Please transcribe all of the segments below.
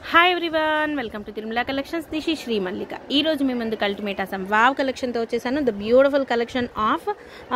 Hi everyone welcome to Tirumala collections this ఈ శ్రీ మల్లిక ఈ రోజు మీ ముందుకు అల్టిమేట్ అసం వావ్ కలెక్షన్తో వచ్చేసాను the beautiful collection of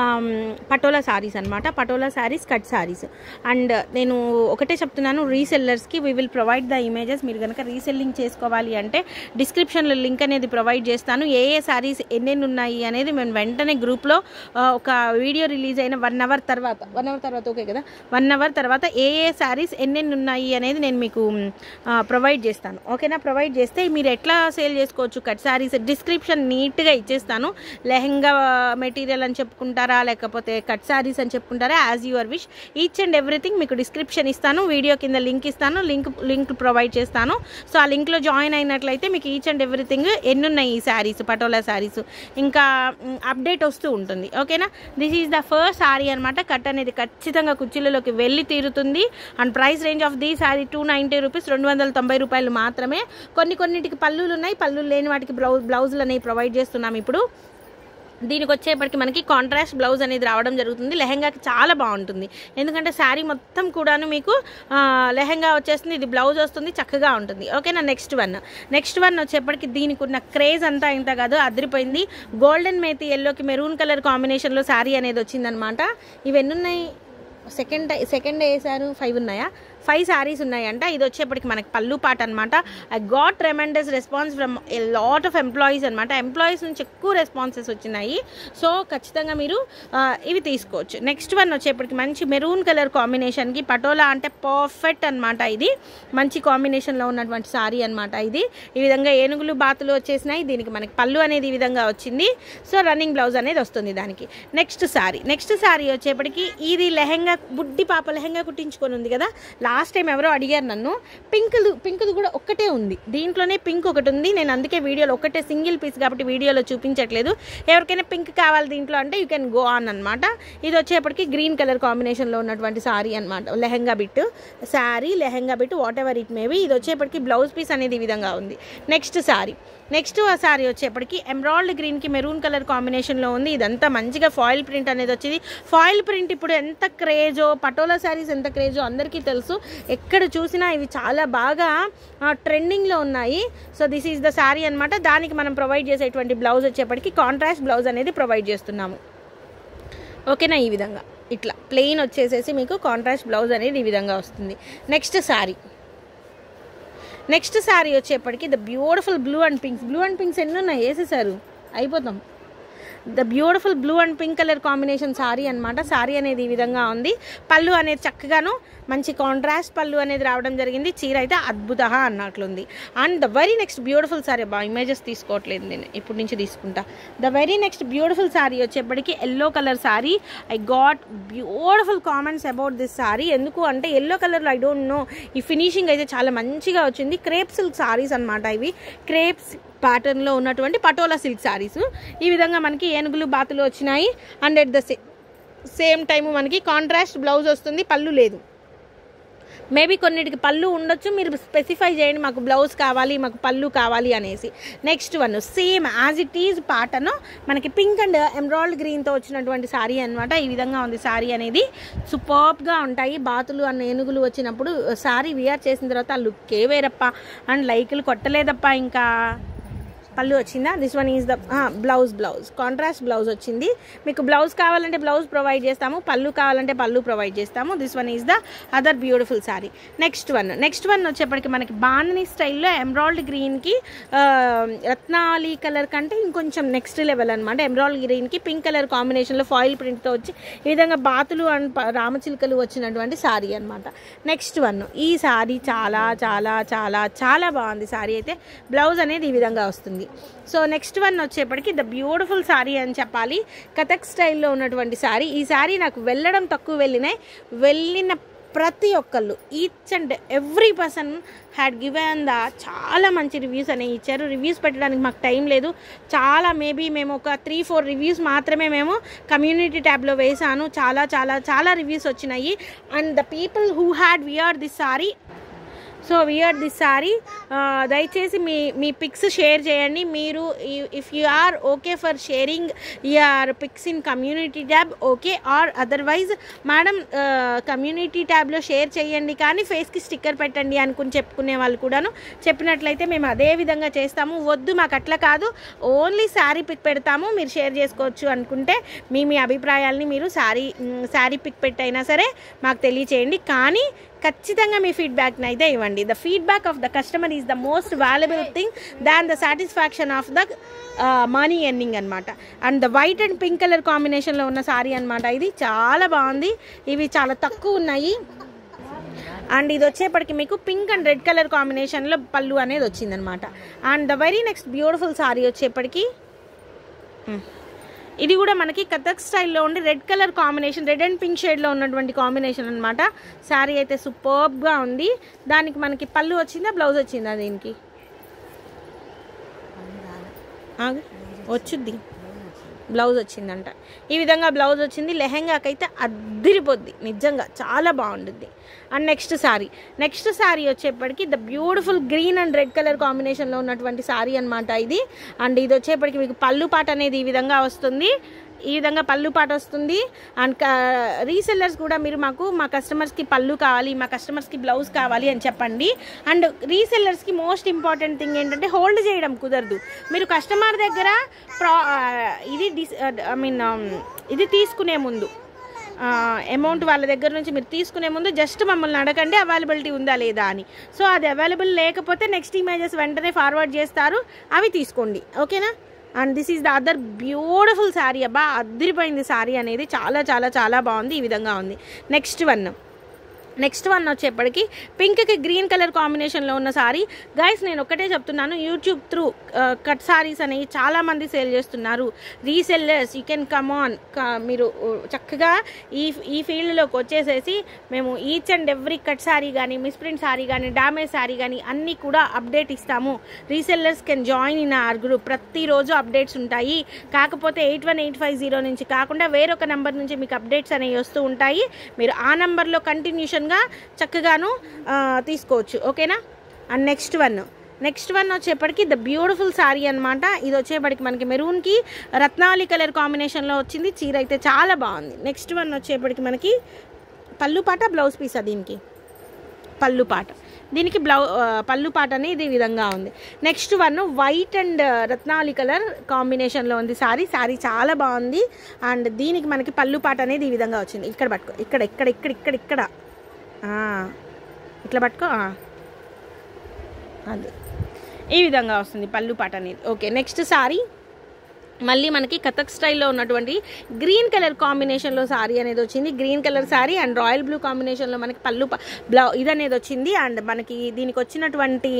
patola saris అనమాట పటోలా సారీస్ కట్ సారీస్ అండ్ నేను ఒకటే చెప్తున్నాను రీసెల్లర్స్కి we will provide the images మీరు కనుక రీసెల్లింగ్ చేసుకోవాలి అంటే డిస్క్రిప్షన్లో లింక్ అనేది ప్రొవైడ్ చేస్తాను ఏ ఏ సారీస్ ఎన్నెన్ని ఉన్నాయి అనేది మేము వెంటనే గ్రూప్లో ఒక వీడియో రిలీజ్ అయిన వన్ అవర్ తర్వాత వన్ అవర్ తర్వాత ఓకే కదా వన్ అవర్ తర్వాత ఏ ఏ సారీస్ ఎన్నెన్ని ఉన్నాయి అనేది నేను మీకు ప్రొవైడ్ చేస్తాను ఓకేనా ప్రొవైడ్ చేస్తే మీరు ఎట్లా సేల్ చేసుకోవచ్చు కట్ సారీస్ డిస్క్రిప్షన్ నీట్గా ఇచ్చేస్తాను లెహంగా మెటీరియల్ అని చెప్పుకుంటారా లేకపోతే కట్ సారీస్ అని చెప్పుకుంటారా as your wish each and everything మీకు డిస్క్రిప్షన్ ఇస్తాను వీడియో కింద లింక్ ఇస్తాను లింక్ లింక్ ప్రొవైడ్ చేస్తాను సో ఆ లింక్లో జాయిన్ అయినట్లయితే మీకు ఈచ్ అండ్ ఎవ్రీథింగ్ ఎన్ని ఉన్నాయి ఈ శారీస్ పటోలా శారీస్ ఇంకా అప్డేట్ వస్తూ ఉంటుంది ఓకేనా this is the first sari అనమాట కట్ అనేది ఖచ్చితంగా కుర్చీలలోకి వెళ్ళి తీరుతుంది and price range of the sari two ninety rupees రెండు వందల తొంభై రూపాయలు మాత్రమే కొన్ని కొన్నిటికి పళ్ళులు ఉన్నాయి పళ్ళులు లేని వాటికి బ్లౌజ్ బ్లౌజులు అనేవి ప్రొవైడ్ చేస్తున్నాం ఇప్పుడు దీనికి వచ్చేప్పటికి మనకి కాంట్రాస్ట్ బ్లౌజ్ అనేది రావడం జరుగుతుంది లెహంగాకి చాలా బాగుంటుంది ఎందుకంటే శారీ మొత్తం కూడాను మీకు ఆ, లెహంగా వచ్చేస్తుంది ఇది బ్లౌజ్ వస్తుంది చక్కగా ఉంటుంది ఓకేనా నెక్స్ట్ వన్ నెక్స్ట్ వన్ వచ్చేప్పటికి దీనికి ఉన్న క్రేజ్ అంతా ఇంత కాదు అదిరిపోయింది గోల్డెన్ మేతి ఎల్లోకి మెరూన్ కలర్ కాంబినేషన్లో శారీ అనేది వచ్చిందనమాట ఇవి ఎన్ని ఉన్నాయి సెకండ్ సెకండ్ వేసారు ఫైవ్ ఉన్నాయా ఫైవ్ శారీస్ ఉన్నాయంట ఇది వచ్చేప్పటికి మనకి పళ్ళు పాట అనమాట I got tremendous response from a lot of employees అనమాట ఎంప్లాయీస్ నుంచి ఎక్కువ రెస్పాన్సెస్ వచ్చినాయి సో ఖచ్చితంగా మీరు ఆ, ఇవి తీసుకోవచ్చు నెక్స్ట్ వన్ వచ్చేప్పటికి మంచి మెరూన్ కలర్ కాంబినేషన్కి పటోలా అంటే పర్ఫెక్ట్ అనమాట ఇది మంచి కాంబినేషన్లో ఉన్నటువంటి శారీ అనమాట ఇది ఈ విధంగా ఏనుగులు బాతులు వచ్చేసినాయి దీనికి మనకి పళ్ళు అనేది ఈ విధంగా వచ్చింది సో రన్నింగ్ బ్లౌజ్ అనేది వస్తుంది దానికి నెక్స్ట్ శారీ నెక్స్ట్ శారీ వచ్చేప్పటికి ఇది లెహంగా బుడ్డి పాప లెహంగా కుట్టించుకొని ఉంది కదా లాస్ట్ టైం ఎవరో అడిగారు నన్ను పింక్ పింక్ది కూడా ఒక్కటే ఉంది దీంట్లోనే పింక్ ఒకటి ఉంది నేను అందుకే వీడియోలో ఒక్కటే సింగిల్ పీస్ కాబట్టి వీడియోలో చూపించట్లేదు ఎవరికైనా పింక్ కావాలి దీంట్లో అంటే యూ కెన్ గో ఆన్ అనమాట ఇది వచ్చేప్పటికి గ్రీన్ కలర్ కాంబినేషన్లో ఉన్నటువంటి సారీ అనమాట lehenga bit sari lehenga bit whatever it maybe ఇది వచ్చేప్పటికి బ్లౌజ్ పీస్ అనేది ఈ విధంగా ఉంది నెక్స్ట్ సారీ నెక్స్ట్ ఆ సారీ వచ్చేప్పటికి ఎమరాల్డ్ గ్రీన్కి మెరూన్ కలర్ కాంబినేషన్లో ఉంది ఇదంతా మంచిగా ఫాయిల్ ప్రింట్ అనేది వచ్చింది ఫాయిల్ ప్రింట్ ఇప్పుడు ఎంత క్రేజో పటోలా శారీస్ ఎంత క్రేజో అందరికీ తెలుసు ఎక్కడ చూసినా ఇవి చాలా బాగా ట్రెండింగ్లో ఉన్నాయి so this is the sari అనమాట దానికి మనం ప్రొవైడ్ చేసేటువంటి బ్లౌజ్ వచ్చేప్పటికి కాంట్రాస్ట్ బ్లౌజ్ అనేది ప్రొవైడ్ చేస్తున్నాము ఓకేనా ఈ విధంగా ఇట్లా ప్లెయిన్ వచ్చేసేసి మీకు కాంట్రాస్ట్ బ్లౌజ్ అనేది ఈ విధంగా వస్తుంది నెక్స్ట్ శారీ నెక్స్ట్ శారీ వచ్చేప్పటికి the beautiful blue and pinks blue and pinks ఎన్ని ఉన్నాయి వేసేసారు అయిపోతాం the beautiful blue and pink colour combination sari అనమాట శారీ అనేది ఈ విధంగా ఉంది పళ్ళు అనేది చక్కగాను మంచి కాంట్రాస్ట్ పళ్ళు అనేది రావడం జరిగింది చీర అయితే అద్భుత అన్నట్లుంది and the very next beautiful sari బా ఇమేజెస్ తీసుకోవట్లేదు నేను ఇప్పటి నుంచి తీసుకుంటా the very next beautiful sari వచ్చేప్పటికి yellow colour sari I got beautiful comments about this sari ఎందుకు అంటే ఎల్లో కలర్లో ఐ డోంట్ నో ఈ ఫినిషింగ్ అయితే చాలా మంచిగా వచ్చింది క్రేప్ సిల్క్ శారీస్ అనమాట ఇవి క్రేప్స్ ప్యాటర్న్లో ఉన్నటువంటి పటోలా సిల్క్ శారీస్ ఈ విధంగా మనకి ఏనుగులు బాతులు వచ్చినాయి and at the say same time మనకి కాంట్రాస్ట్ బ్లౌజ్ వస్తుంది పళ్ళు లేదు మేబీ కొన్నిటికి పళ్ళు ఉండొచ్చు మీరు స్పెసిఫై చేయండి మాకు బ్లౌజ్ కావాలి మాకు పళ్ళు కావాలి అనేసి next one same as it is పాటను మనకి పింక్ అండ్ ఎమరాల్డ్ గ్రీన్తో వచ్చినటువంటి శారీ అనమాట ఈ విధంగా ఉంది శారీ అనేది సూపర్బ్గా ఉంటాయి బాతులు అన్న ఏనుగులు వచ్చినప్పుడు శారీ వియర్ చేసిన తర్వాత ఆ లుక్కే వేరప్ప అండ్ లైకులు కొట్టలేదప్ప ఇంకా పళ్ళు వచ్చిందా this one is the blouse blouse contrast blouse వచ్చింది మీకు బ్లౌజ్ కావాలంటే బ్లౌజ్ ప్రొవైడ్ చేస్తాము పళ్ళు కావాలంటే పళ్ళు ప్రొవైడ్ చేస్తాము this one is the other beautiful sari next one next one వచ్చేప్పటికి మనకి బాందని స్టైల్లో ఎమరాల్డ్ గ్రీన్కి రత్నాలి కలర్ కంటే ఇంకొంచెం నెక్స్ట్ లెవెల్ అనమాట ఎమరాల్డ్ గ్రీన్కి పింక్ కలర్ కాంబినేషన్లో ఫాయిల్ ప్రింట్తో వచ్చి ఈ విధంగా బాతులు అండ్ ప- రామచిలుకలు వచ్చినటువంటి శారీ అనమాట నెక్స్ట్ వన్ ఈ శారీ చాలా చాలా చాలా చాలా బాగుంది శారీ అయితే బ్లౌజ్ అనేది ఈ విధంగా వస్తుంది సో నెక్స్ట్ వన్ వచ్చేప్పటికి ద బ్యూటిఫుల్ శారీ అని చెప్పాలి కథక్ స్టైల్లో ఉన్నటువంటి శారీ ఈ శారీ నాకు వెళ్ళడం తక్కువ వెళ్ళినాయి వెళ్ళిన ప్రతి ఒక్కళ్ళు each and every person had given the చాలా మంచి రివ్యూస్ అనేవి ఇచ్చారు రివ్యూస్ పెట్టడానికి మాకు టైం లేదు చాలా మేబీ మేము ఒక త్రీ ఫోర్ రివ్యూస్ మాత్రమే మేము కమ్యూనిటీ ట్యాబ్లో వేసాను చాలా చాలా చాలా రివ్యూస్ వచ్చినాయి and the people who had wear this sari so wear this sari దయచేసి మీ మీ పిక్స్ షేర్ చేయండి మీరు if you are okay for sharing your pics in community tab okay or otherwise madam community ట్యాబ్లో షేర్ చేయండి కానీ ఫేస్కి స్టిక్కర్ పెట్టండి అనుకుని చెప్పుకునే వాళ్ళు కూడాను చెప్పినట్లయితే మేము అదే విధంగా చేస్తాము వద్దు మాకు అట్లా కాదు ఓన్లీ శారీ పిక్ పెడతాము మీరు షేర్ చేసుకోవచ్చు అనుకుంటే మీ మీ అభిప్రాయాల్ని మీరు శారీ శారీ పిక్ పెట్టైనా సరే మాకు తెలియచేయండి కానీ ఖచ్చితంగా మీ ఫీడ్బ్యాక్ని అయితే ఇవ్వండి the feedback of the customer is the most valuable thing than the satisfaction of the money earning అనమాట and the white and pink colour కాంబినేషన్లో ఉన్న సారీ అనమాట ఇది చాలా బాగుంది ఇవి చాలా తక్కువ ఉన్నాయి అండ్ ఇది వచ్చేప్పటికి మీకు పింక్ అండ్ రెడ్ కలర్ కాంబినేషన్లో పళ్ళు అనేది వచ్చిందనమాట and the very next beautiful sari వచ్చేప్పటికి మ్, ఇది కూడా మనకి కథక్ స్టైల్లో ఉండి red colour combination red and pink షేడ్లో ఉన్నటువంటి కాంబినేషన్ అనమాట శారీ అయితే సూపర్బ్గా ఉంది దానికి మనకి పళ్ళు వచ్చిందా బ్లౌజ్ వచ్చిందా దీనికి ఆగు. వచ్చుద్ది బ్లౌజ్ వచ్చిందంట ఈ విధంగా బ్లౌజ్ వచ్చింది లెహెంగాకైతే అద్దిరిపోద్ది నిజంగా చాలా బాగుంటుంది and next sari next sari వచ్చేప్పటికి the beautiful green and red colour కాంబినేషన్లో ఉన్నటువంటి శారీ అనమాట ఇది అండ్ ఇది వచ్చేప్పటికి మీకు పళ్ళు పాట అనేది ఈ విధంగా వస్తుంది ఈ విధంగా పళ్ళు పాట వస్తుంది అండ్ రీసెల్లర్స్ కూడా మీరు మాకు మా కస్టమర్స్కి పళ్ళు కావాలి మా కస్టమర్స్కి బ్లౌజ్ కావాలి అని చెప్పండి అండ్ రీసెల్లర్స్కి మోస్ట్ ఇంపార్టెంట్ థింగ్ ఏంటంటే హోల్డ్ చేయడం కుదరదు మీరు కస్టమర్ దగ్గర ప్రా ఇది డిస్ ఐ మీన్ ఇది తీసుకునే ముందు అమౌంట్ వాళ్ళ దగ్గర నుంచి మీరు తీసుకునే ముందు జస్ట్ మమ్మల్ని అడగండి అవైలబిలిటీ ఉందా లేదా అని సో అది అవైలబుల్ లేకపోతే నెక్స్ట్ ఇమేజెస్ వెంటనే ఫార్వర్డ్ చేస్తారు అవి తీసుకోండి ఓకేనా and this is the other beautiful sari అబ్బా అద్దరిపోయింది శారీ అనేది చాలా చాలా చాలా బాగుంది ఈ విధంగా ఉంది నెక్స్ట్ వన్ నెక్స్ట్ వన్ వచ్చేప్పటికి పింక్కి గ్రీన్ కలర్ కాంబినేషన్లో ఉన్న సారీ గైస్ నేను ఒకటే చెప్తున్నాను యూట్యూబ్ త్రూ కట్ సారీస్ అనేవి చాలామంది సేల్ చేస్తున్నారు resellers you can come on మీరు uh, చక్కగా ఈ ఈ ఫీల్డ్లోకి వచ్చేసేసి మేము each and every cut sari కానీ మిస్ప్రింట్ సారీ కానీ డామేజ్ సారీ కానీ అన్నీ కూడా అప్డేట్ ఇస్తాము resellers can join in our group ప్రతిరోజు అప్డేట్స్ ఉంటాయి కాకపోతే eight one eight five zero నుంచి కాకుండా వేరొక నెంబర్ నుంచి మీకు అప్డేట్స్ అనేవి వస్తూ ఉంటాయి మీరు ఆ నెంబర్లో కంటిన్యూషన్గా చక్కగాను ఆ, తీసుకోవచ్చు ఓకేనా and next one next one వచ్చేప్పటికి ద బ్యూటిఫుల్ శారీ అనమాట ఇది వచ్చేప్పటికి మనకి మెరూన్కి రత్నావళి కలర్ కాంబినేషన్లో వచ్చింది చీర అయితే చాలా బాగుంది నెక్స్ట్ వన్ వచ్చేప్పటికి మనకి పళ్ళు పాట బ్లౌజ్ పీసా దీనికి పళ్ళు పాట దీనికి బ్లౌ ఆ, పళ్ళు పాట అనేది ఈ విధంగా ఉంది నెక్స్ట్ వన్ వైట్ అండ్ రత్నావళి కలర్ కాంబినేషన్లో ఉంది సారీ సారీ చాలా బాగుంది అండ్ దీనికి మనకి పళ్ళు పాట అనేది ఈ విధంగా వచ్చింది ఇక్కడ పట్టుకో ఇక్కడ ఇక్కడ ఇక్కడ ఇక్కడ ఇక్కడ ఆ, ఇట్లా పట్టుకో ఆ. అది ఈ విధంగా వస్తుంది పళ్ళు పాట అనేది ఓకే నెక్స్ట్ సారీ మళ్ళీ మనకి కథక్ స్టైల్లో ఉన్నటువంటి గ్రీన్ కలర్ కాంబినేషన్లో సారీ అనేది వచ్చింది green colour sari and royal blue కాంబినేషన్లో మనకి పళ్ళు ప- బ్లౌ ఇది అనేది వచ్చింది అండ్ మనకి దీనికి వచ్చినటువంటి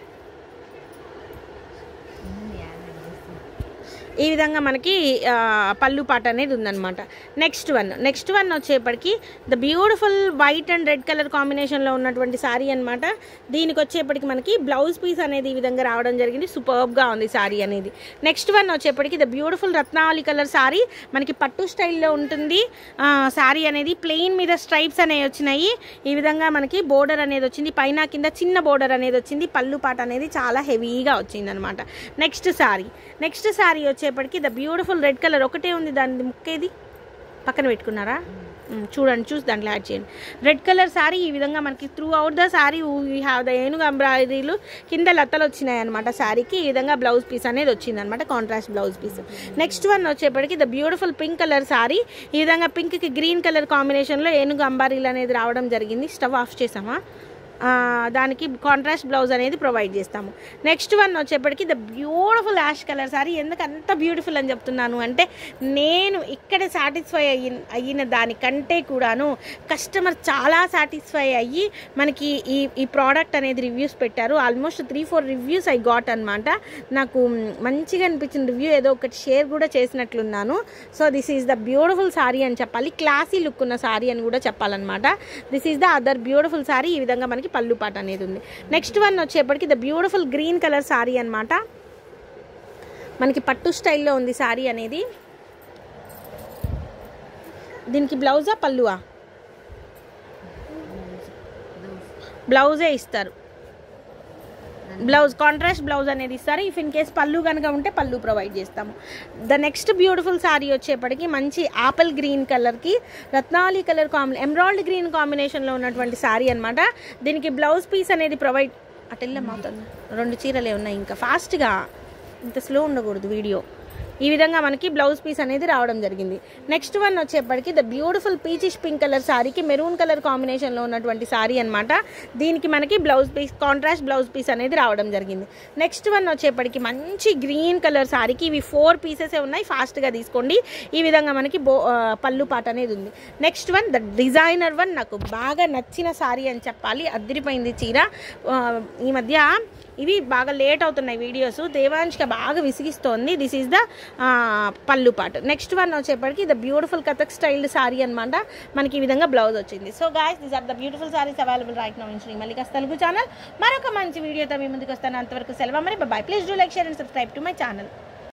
ఈ విధంగా మనకి ఆ, పళ్ళు పాట అనేది ఉందన్నమాట నెక్స్ట్ వన్ నెక్స్ట్ వన్ వచ్చేప్పటికి the beautiful white and red colour కాంబినేషన్లో ఉన్నటువంటి శారీ అనమాట దీనికి వచ్చేప్పటికి మనకి బ్లౌజ్ పీస్ అనేది ఈ విధంగా రావడం జరిగింది సూపర్బ్గా ఉంది శారీ అనేది నెక్స్ట్ వన్ వచ్చేప్పటికి ద బ్యూటిఫుల్ రత్నావళి కలర్ శారీ మనకి పట్టు స్టైల్లో ఉంటుంది శారీ అనేది ప్లెయిన్ మీద స్ట్రైప్స్ అనేవి వచ్చినాయి ఈ విధంగా మనకి బోర్డర్ అనేది వచ్చింది పైన కింద చిన్న బోర్డర్ అనేది వచ్చింది పళ్ళు పాట అనేది చాలా హెవీగా వచ్చింది అనమాట నెక్స్ట్ శారీ నెక్స్ట్ శారీ వచ్చేప్పటికి ద బ్యూటిఫుల్ రెడ్ కలర్ ఒకటే ఉంది దాని ముక్కేది పక్కన పెట్టుకున్నారా మ్, చూడండి చూసి దాంట్లో యాడ్ చేయండి రెడ్ కలర్ శారీ ఈ విధంగా మనకి throughout the sari we have the ఏనుగు ఎంబ్రాయిడరీలు కింద లత్తలు వచ్చినాయి అనమాట శారీకి ఈ విధంగా బ్లౌజ్ పీస్ అనేది వచ్చింది అనమాట contrast blouse piece next one వచ్చేప్పటికి the beautiful pink colour sari ఈ విధంగా పింక్కి గ్రీన్ కలర్ కాంబినేషన్లో ఏనుగు అంబారీలు అనేది రావడం జరిగింది స్టవ్ ఆఫ్ చేసామా ఆ, దానికి కాంట్రాస్ట్ బ్లౌజ్ అనేది ప్రొవైడ్ చేస్తాము నెక్స్ట్ వన్ వచ్చేప్పటికి the beautiful ash colour sari ఎందుకు అంత బ్యూటిఫుల్ అని చెప్తున్నాను అంటే నేను ఇక్కడ సాటిస్ఫై అయ్యి అయిన దానికంటే కూడాను కస్టమర్ చాలా సాటిస్ఫై అయ్యి మనకి ఈ ఈ ప్రోడక్ట్ అనేది రివ్యూస్ పెట్టారు almost three four reviews I got అనమాట నాకు మ్, మంచిగా అనిపించిన రివ్యూ ఏదో ఒకటి షేర్ కూడా చేసినట్లున్నాను so this is the beautiful sari అని చెప్పాలి క్లాసీ లుక్ ఉన్న సారీ అని కూడా చెప్పాలన్నమాట this is the other beautiful sari ఈ విధంగా మనకి పళ్ళు పాట అనేది ఉంది నెక్స్ట్ వన్ వచ్చేప్పటికి the beautiful green colour sari అన్నమాట మనకి పట్టు స్టైల్లో ఉంది సారీ అనేది దీనికి బ్లౌజా పళ్ళువా బ్లౌజే ఇస్తారు బ్లౌజ్ కాంట్రాస్ట్ బ్లౌజ్ అనేది ఇస్తారు ఇఫ్ ఇన్ కేస్ పళ్ళు కనుక ఉంటే పళ్ళు ప్రొవైడ్ చేస్తాము ద నెక్స్ట్ బ్యూటిఫుల్ సారీ వచ్చేప్పటికి మంచి ఆపిల్ గ్రీన్ కలర్కి రత్నాలి కలర్ కాంబి ఎమరాల్డ్ గ్రీన్ కాంబినేషన్లో ఉన్నటువంటి సారీ అనమాట దీనికి బ్లౌజ్ పీస్ అనేది ప్రొవైడ్ అటెల్లమ్మవుతుంది రెండు చీరలే ఉన్నాయి ఇంకా ఫాస్ట్గా ఇంత స్లో ఉండకూడదు వీడియో ఈ విధంగా మనకి బ్లౌజ్ పీస్ అనేది రావడం జరిగింది నెక్స్ట్ వన్ వచ్చేప్పటికి the beautiful peachish pink colour సారీకి మెరూన్ కలర్ కాంబినేషన్లో ఉన్నటువంటి సారీ అనమాట దీనికి మనకి blouse piece contrast blouse piece అనేది రావడం జరిగింది నెక్స్ట్ వన్ వచ్చేప్పటికి మంచి గ్రీన్ కలర్ సారీకి ఇవి ఫోర్ పీసెస్ ఉన్నాయి ఫాస్ట్గా తీసుకోండి ఈ విధంగా మనకి బో ఆ, పళ్ళు పాట అనేది ఉంది next one the designer one నాకు బాగా నచ్చిన సారీ అని చెప్పాలి అద్దరిపోయింది చీర ఆ, ఈ మధ్య ఇవి బాగా లేట్ అవుతున్నాయి వీడియోస్ దేవాంష్క బాగా విసిగిస్తోంది దిస్ ఈజ్ ద పళ్ళు పాటు నెక్స్ట్ వన్ వచ్చేప్పటికి the beautiful Kathak style sari అనమాట మనకి ఈ విధంగా బ్లౌజ్ వచ్చింది so guys these are the beautiful saris available right now in Shri Mallika's Telugu channel మరొక మంచి వీడియోతో మీ ముందుకు వస్తాను అంతవరకు సెలవు మరి bye please do like share and subscribe to my channel